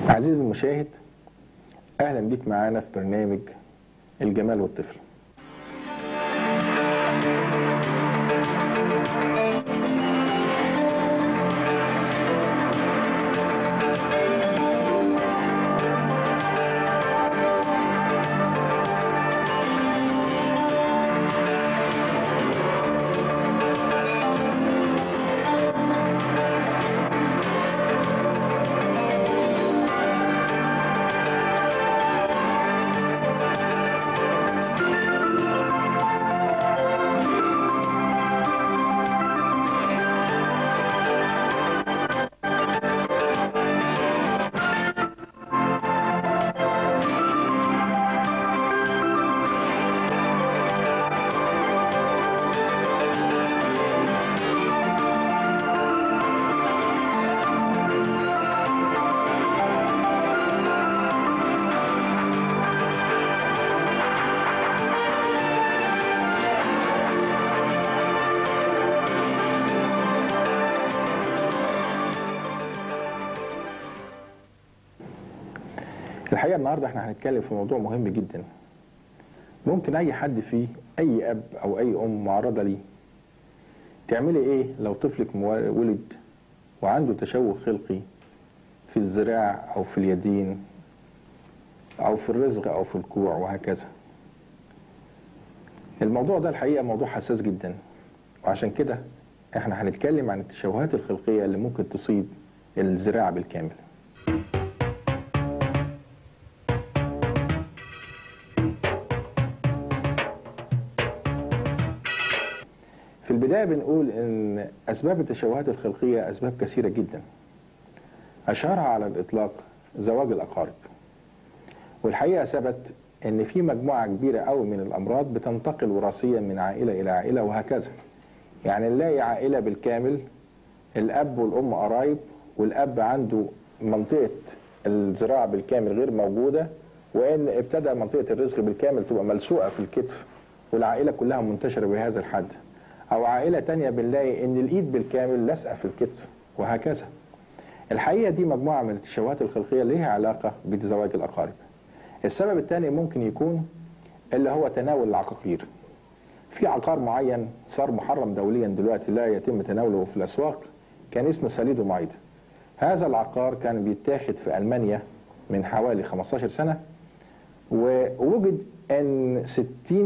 عزيزي المشاهد اهلا بيك معانا في برنامج الجمال والطفل الحقيقه النهارده احنا هنتكلم في موضوع مهم جدا ممكن اي حد فيه اي اب او اي ام معرضه ليه تعملي ايه لو طفلك مو- ولد وعنده تشوه خلقي في الذراع او في اليدين او في الرزق او في الكوع وهكذا الموضوع ده الحقيقه موضوع حساس جدا وعشان كده احنا هنتكلم عن التشوهات الخلقيه اللي ممكن تصيب الذراع بالكامل في البداية بنقول إن أسباب التشوهات الخلقية أسباب كثيرة جدا أشهرها على الإطلاق زواج الأقارب والحقيقة ثبت إن في مجموعة كبيرة قوي من الأمراض بتنتقل وراثيا من عائلة إلى عائلة وهكذا يعني نلاقي عائلة بالكامل الأب والأم قرايب والأب عنده منطقة الزراعة بالكامل غير موجودة وإن ابتدى منطقة الرزق بالكامل تبقى ملسوقة في الكتف والعائلة كلها منتشرة بهذا الحد أو عائلة تانية بنلاقي إن الإيد بالكامل لازقة في الكتف وهكذا الحقيقة دي مجموعة من التشوهات الخلقية ليها علاقة بزواج الأقارب السبب الثاني ممكن يكون اللي هو تناول العقاقير في عقار معين صار محرم دوليا دلوقتي لا يتم تناوله في الأسواق كان اسمه ساليدومايد هذا العقار كان بيتاخد في ألمانيا من حوالي 15 سنة ووجد أن 60%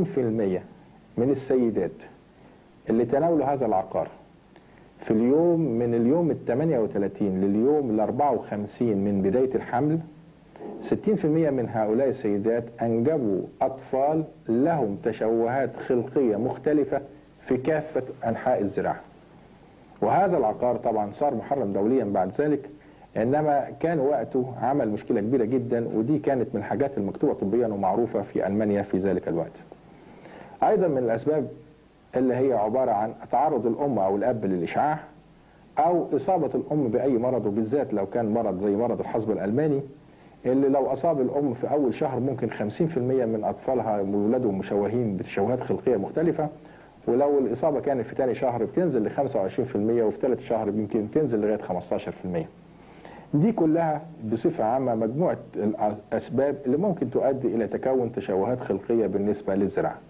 من السيدات اللي تناولوا هذا العقار في اليوم من اليوم ال 38 لليوم ال 54 من بداية الحمل 60% من هؤلاء السيدات أنجبوا أطفال لهم تشوهات خلقية مختلفة في كافة أنحاء الزراعة وهذا العقار طبعا صار محرم دوليا بعد ذلك انما كان وقته عمل مشكله كبيره جدا ودي كانت من الحاجات المكتوبه طبيا ومعروفه في المانيا في ذلك الوقت. ايضا من الاسباب اللي هي عباره عن تعرض الام او الاب للاشعاع او اصابه الام باي مرض وبالذات لو كان مرض زي مرض الحصبه الالماني اللي لو اصاب الام في اول شهر ممكن 50% من اطفالها ولادهم مشوهين بتشوهات خلقيه مختلفه ولو الاصابه كانت في ثاني شهر بتنزل ل 25% وفي ثالث شهر يمكن تنزل لغايه 15%. دي كلها بصفه عامه مجموعه الاسباب اللي ممكن تؤدي الى تكون تشوهات خلقيه بالنسبه للزراعه.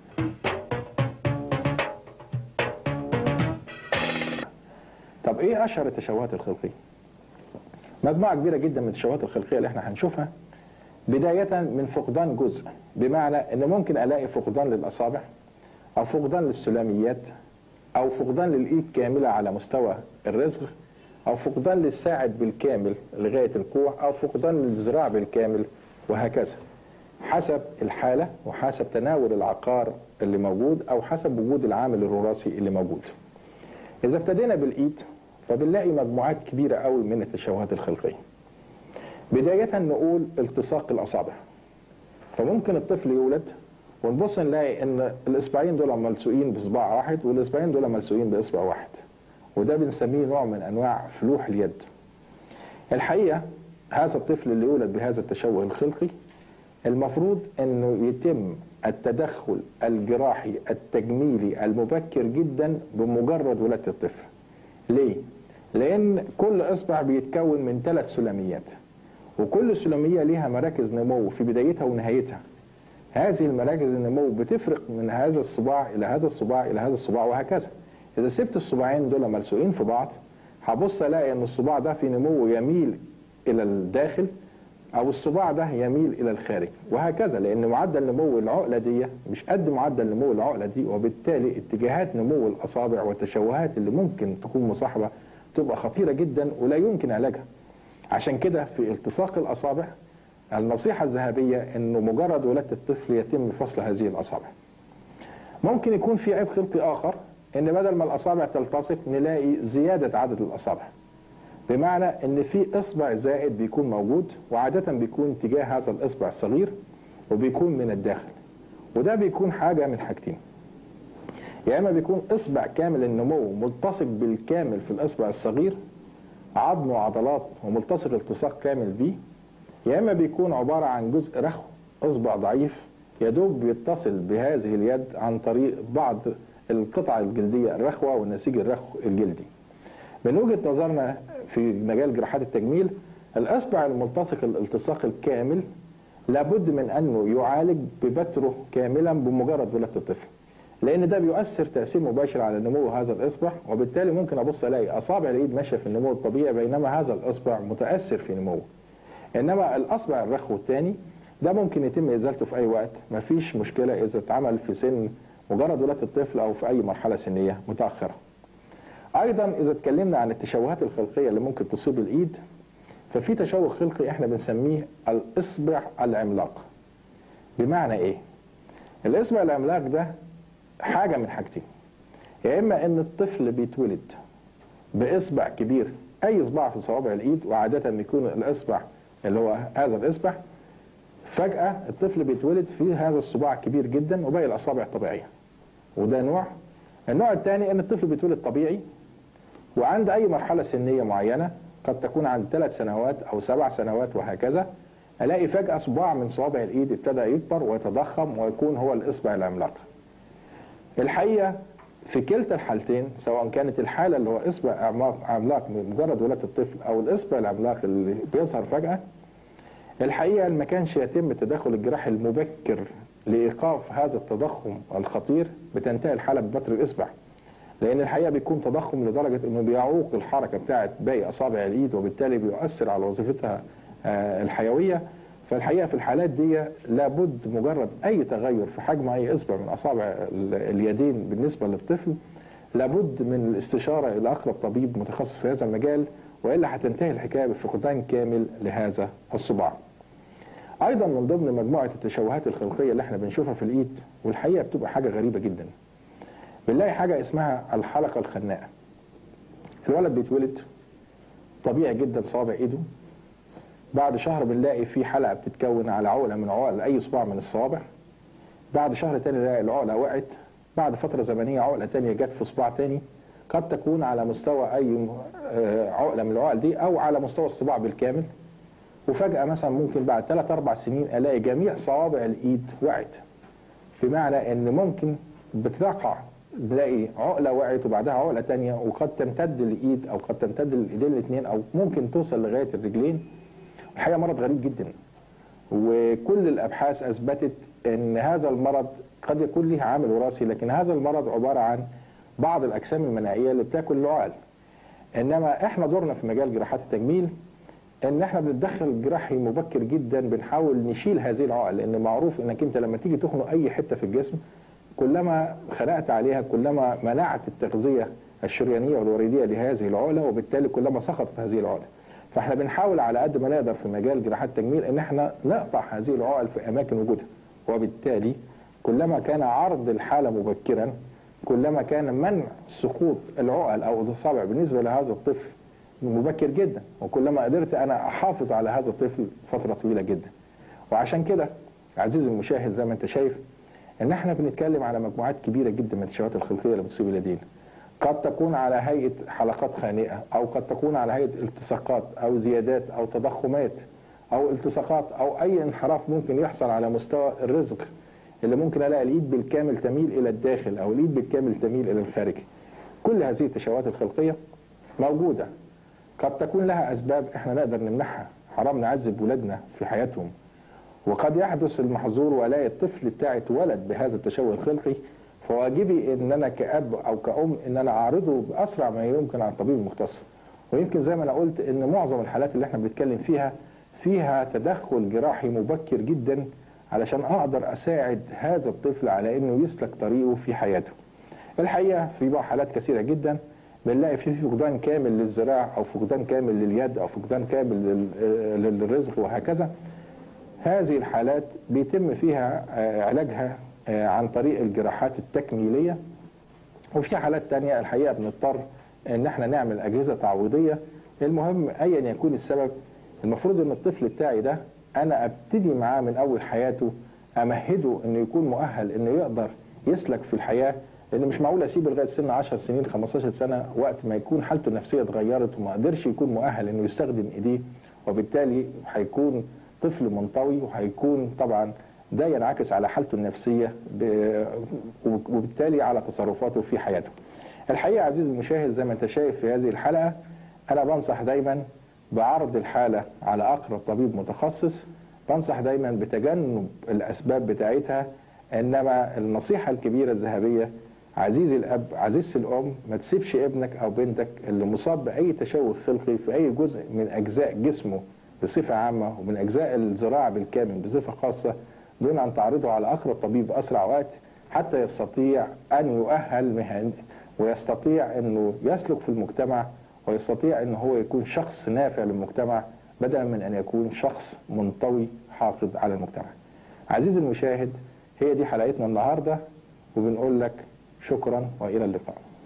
طب ايه اشهر التشوهات الخلقيه؟ مجموعه كبيره جدا من التشوهات الخلقيه اللي احنا هنشوفها بدايه من فقدان جزء بمعنى ان ممكن الاقي فقدان للاصابع او فقدان للسلاميات او فقدان للايد كامله على مستوى الرزق او فقدان للساعد بالكامل لغايه الكوع او فقدان للذراع بالكامل وهكذا حسب الحاله وحسب تناول العقار اللي موجود او حسب وجود العامل الوراثي اللي موجود اذا ابتدينا بالايد فبنلاقي مجموعات كبيره قوي من التشوهات الخلقيه بدايه نقول التصاق الاصابع فممكن الطفل يولد ونبص نلاقي ان الاصبعين دول ملسوقين باصبع واحد والاصبعين دول ملسوقين باصبع واحد وده بنسميه نوع من انواع فلوح اليد الحقيقه هذا الطفل اللي يولد بهذا التشوه الخلقي المفروض انه يتم التدخل الجراحي التجميلي المبكر جدا بمجرد ولاده الطفل ليه لان كل اصبع بيتكون من ثلاث سلاميات وكل سلوميه ليها مراكز نمو في بدايتها ونهايتها هذه المراكز النمو بتفرق من هذا الصباع الى هذا الصباع الى هذا الصباع وهكذا اذا سبت الصباعين دول ملسوقين في بعض هبص الاقي ان الصباع ده في نمو يميل الى الداخل او الصباع ده يميل الى الخارج وهكذا لان معدل نمو العقله دي مش قد معدل نمو العقله دي وبالتالي اتجاهات نمو الاصابع والتشوهات اللي ممكن تكون مصاحبه تبقى خطيره جدا ولا يمكن علاجها عشان كده في التصاق الاصابع النصيحه الذهبيه انه مجرد ولاده الطفل يتم فصل هذه الاصابع ممكن يكون في عيب خلقي اخر ان بدل ما الاصابع تلتصق نلاقي زياده عدد الاصابع بمعنى ان في اصبع زائد بيكون موجود وعاده بيكون تجاه هذا الاصبع الصغير وبيكون من الداخل وده بيكون حاجه من حاجتين يا اما بيكون اصبع كامل النمو ملتصق بالكامل في الاصبع الصغير عظم وعضلات وملتصق التصاق كامل بيه يا اما بيكون عباره عن جزء رخو اصبع ضعيف يدوب بيتصل بهذه اليد عن طريق بعض القطع الجلديه الرخوه والنسيج الرخو الجلدي من وجهه نظرنا في مجال جراحات التجميل الاصبع الملتصق الالتصاق الكامل لابد من انه يعالج ببتره كاملا بمجرد ولاده الطفل لان ده بيؤثر تاثير مباشر على نمو هذا الاصبع وبالتالي ممكن ابص الاقي اصابع الايد ماشيه في النمو الطبيعي بينما هذا الاصبع متاثر في نموه انما الاصبع الرخو الثاني ده ممكن يتم ازالته في اي وقت مفيش مشكله اذا اتعمل في سن مجرد ولاده الطفل او في اي مرحله سنيه متاخره ايضا اذا اتكلمنا عن التشوهات الخلقيه اللي ممكن تصيب الايد ففي تشوه خلقي احنا بنسميه الاصبع العملاق بمعنى ايه الاصبع العملاق ده حاجه من حاجتين يا اما ان الطفل بيتولد باصبع كبير اي اصبع في صوابع الايد وعاده بيكون الاصبع اللي هو هذا الاصبع فجاه الطفل بيتولد فيه هذا الصباع كبير جدا وباقي الاصابع طبيعيه وده نوع النوع الثاني ان الطفل بيتولد طبيعي وعند اي مرحله سنيه معينه قد تكون عند ثلاث سنوات او سبع سنوات وهكذا الاقي فجاه صباع من صوابع الايد ابتدى يكبر ويتضخم ويكون هو الاصبع العملاق الحقيقه في كلتا الحالتين سواء كانت الحاله اللي هو اصبع عملاق عملاق من مجرد ولاده الطفل او الاصبع العملاق اللي بيظهر فجاه الحقيقه ما كانش يتم التدخل الجراحي المبكر لايقاف هذا التضخم الخطير بتنتهي الحاله ببتر الاصبع لان الحقيقه بيكون تضخم لدرجه انه بيعوق الحركه بتاعه باقي اصابع الايد وبالتالي بيؤثر على وظيفتها الحيويه فالحقيقه في الحالات دي لابد مجرد اي تغير في حجم اي اصبع من اصابع اليدين بالنسبه للطفل لابد من الاستشاره الى اقرب طبيب متخصص في هذا المجال والا هتنتهي الحكايه بفقدان كامل لهذا الصباع. ايضا من ضمن مجموعه التشوهات الخلقيه اللي احنا بنشوفها في الايد والحقيقه بتبقى حاجه غريبه جدا. بنلاقي حاجه اسمها الحلقه الخناقه. الولد بيتولد طبيعي جدا صوابع ايده بعد شهر بنلاقي في حلقه بتتكون على عقله من عقل اي صباع من الصوابع بعد شهر تاني نلاقي العقله وقعت بعد فتره زمنيه عقله تانية جت في صباع تاني قد تكون على مستوى اي عقله من العقل دي او على مستوى الصباع بالكامل وفجاه مثلا ممكن بعد 3 4 سنين الاقي جميع صوابع الايد وقعت بمعنى ان ممكن بتقع تلاقي عقله وقعت وبعدها عقله تانية وقد تمتد الايد او قد تمتد الايدين الاثنين او ممكن توصل لغايه الرجلين الحقيقه مرض غريب جدا وكل الابحاث اثبتت ان هذا المرض قد يكون له عامل وراثي لكن هذا المرض عباره عن بعض الاجسام المناعيه اللي بتاكل العقل انما احنا دورنا في مجال جراحات التجميل ان احنا بنتدخل جراحي مبكر جدا بنحاول نشيل هذه العقل لان معروف انك انت لما تيجي تخنق اي حته في الجسم كلما خنقت عليها كلما منعت التغذيه الشريانيه والوريديه لهذه العقله وبالتالي كلما سقطت هذه العقله فاحنا بنحاول على قد ما نقدر في مجال جراحات التجميل ان احنا نقطع هذه العقل في اماكن وجودها وبالتالي كلما كان عرض الحاله مبكرا كلما كان منع سقوط العقل او الاصابع بالنسبه لهذا الطفل مبكر جدا وكلما قدرت انا احافظ على هذا الطفل فتره طويله جدا وعشان كده عزيزي المشاهد زي ما انت شايف ان احنا بنتكلم على مجموعات كبيره جدا من التشوهات الخلقيه اللي بتصيب اليدين قد تكون على هيئه حلقات خانقه او قد تكون على هيئه التصاقات او زيادات او تضخمات او التصاقات او اي انحراف ممكن يحصل على مستوى الرزق اللي ممكن الاقي الايد بالكامل تميل الى الداخل او الايد بالكامل تميل الى الخارج كل هذه التشوهات الخلقيه موجوده قد تكون لها اسباب احنا نقدر نمنعها حرام نعذب ولادنا في حياتهم وقد يحدث المحظور والاقي الطفل بتاعي اتولد بهذا التشوه الخلقي فواجبي ان انا كاب او كأم ان انا اعرضه باسرع ما يمكن على الطبيب المختص ويمكن زي ما انا قلت ان معظم الحالات اللي احنا بنتكلم فيها فيها تدخل جراحي مبكر جدا علشان اقدر اساعد هذا الطفل على انه يسلك طريقه في حياته. الحقيقه في بعض حالات كثيره جدا بنلاقي في فقدان كامل للذراع او فقدان كامل لليد او فقدان كامل لل- للرزق وهكذا. هذه الحالات بيتم فيها آه، علاجها آه، عن طريق الجراحات التكميليه وفي حالات تانية الحقيقه بنضطر ان احنا نعمل اجهزه تعويضيه المهم ايا يكون السبب المفروض ان الطفل بتاعي ده انا ابتدي معاه من اول حياته امهده انه يكون مؤهل انه يقدر يسلك في الحياه لان مش معقول اسيبه لغايه سن 10 سنين 15 سنه وقت ما يكون حالته النفسيه اتغيرت وما قدرش يكون مؤهل انه يستخدم ايديه وبالتالي هيكون طفل منطوي وهيكون طبعا ده ينعكس على حالته النفسيه ب- وبالتالي على تصرفاته في حياته. الحقيقه عزيزي المشاهد زي ما انت شايف في هذه الحلقه انا بنصح دايما بعرض الحاله على اقرب طبيب متخصص بنصح دايما بتجنب الاسباب بتاعتها انما النصيحه الكبيره الذهبيه عزيزي الاب عزيزتي الام ما تسيبش ابنك او بنتك اللي مصاب باي تشوه خلقي في اي جزء من اجزاء جسمه بصفه عامه ومن اجزاء الذراع بالكامل بصفه خاصه دون ان تعرضه على اقرب طبيب باسرع وقت حتى يستطيع ان يؤهل مهن ويستطيع انه يسلك في المجتمع ويستطيع ان هو يكون شخص نافع للمجتمع بدلا من ان يكون شخص منطوي حاقد على المجتمع. عزيزي المشاهد هي دي حلقتنا النهارده وبنقول لك شكرا والى اللقاء.